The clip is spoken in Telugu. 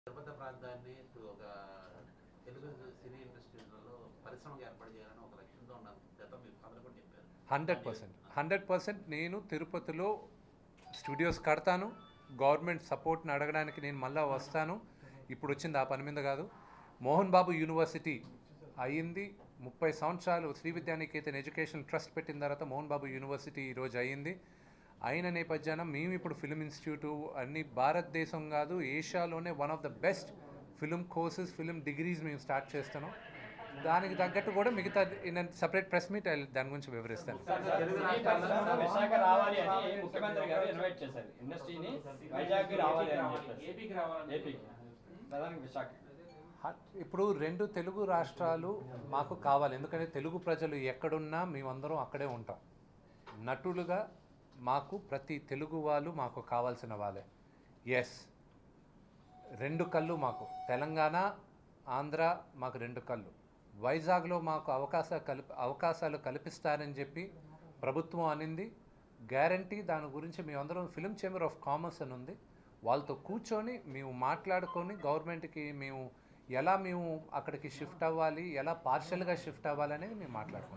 తిరుపతి ప్రాంతాన్ని ఇప్పుడు ఒక తెలుగు సినీ ఇండస్ట్రీలలో పరిశ్రమగా ఏర్పాటు చేయాలని ఒక లక్ష్యంతో ఉన్నారు గతం మీరు అందరూ కూడా చెప్పారు హండ్రెడ్ పర్సెంట్ హండ్రెడ్ పర్సెంట్ నేను తిరుపతిలో స్టూడియోస్ కడతాను గవర్నమెంట్ సపోర్ట్ని అడగడానికి నేను మళ్ళా వస్తాను ఇప్పుడు వచ్చింది ఆ పని మీద కాదు మోహన్ బాబు యూనివర్సిటీ అయ్యింది ముప్పై సంవత్సరాలు శ్రీ విద్యానికేతన్ ఎడ్యుకేషన్ ట్రస్ట్ పెట్టిన తర్వాత మోహన్ బాబు యూనివర్సిటీ ఈరోజు అయ్యింది అయిన నేపథ్యాన మేము ఇప్పుడు ఫిల్మ్ ఇన్స్టిట్యూట్ అన్ని భారతదేశం కాదు ఏషియాలోనే one of the best film courses film degrees మేము స్టార్ట్ చేస్తున్నాం దానికి తగ్గట్టు కూడా మిగతా నేను సపరేట్ ప్రెస్ మీట్ దాని గురించి వివరిస్తాను తెలుగు ఈ రాష్ట్రాల్లో పరిశ్రమలో విశాఖ రావాలి అని ముఖ్యమంత్రి గారు ఇన్వైట్ చేశారు ఇండస్ట్రీని వైజాగ్ రావాలి అని చెప్పేసి ఏపీకి రావాలని ఏపీకి ప్రధానికి విశాఖ హ- ఇప్పుడు రెండు తెలుగు రాష్ట్రాలు మాకు కావాలి ఎందుకంటే తెలుగు ప్రజలు ఎక్కడున్నా మేమందరం అక్కడే ఉంటాం నటులుగా మాకు ప్రతి తెలుగు వాళ్ళు మాకు కావాల్సిన వాళ్ళే ఎస్ రెండు కళ్ళు మాకు తెలంగాణ ఆంధ్ర మాకు రెండు కళ్ళు వైజాగ్లో మాకు అవకాశాలు కల్ప అవకాశాలు కల్పిస్తారని చెప్పి ప్రభుత్వం అనింది గ్యారంటీ దాని గురించి మేమందరం ఫిలిం చేంబర్ ఆఫ్ కామర్స్ అని ఉంది వాళ్ళతో కూర్చొని మేము మాట్లాడుకొని గవర్నమెంట్కి మేము ఎలా మేము అక్కడికి షిఫ్ట్ అవ్వాలి ఎలా పార్షల్గా షిఫ్ట్ అవ్వాలి అనేది మేము మాట్లాడుకుంటాం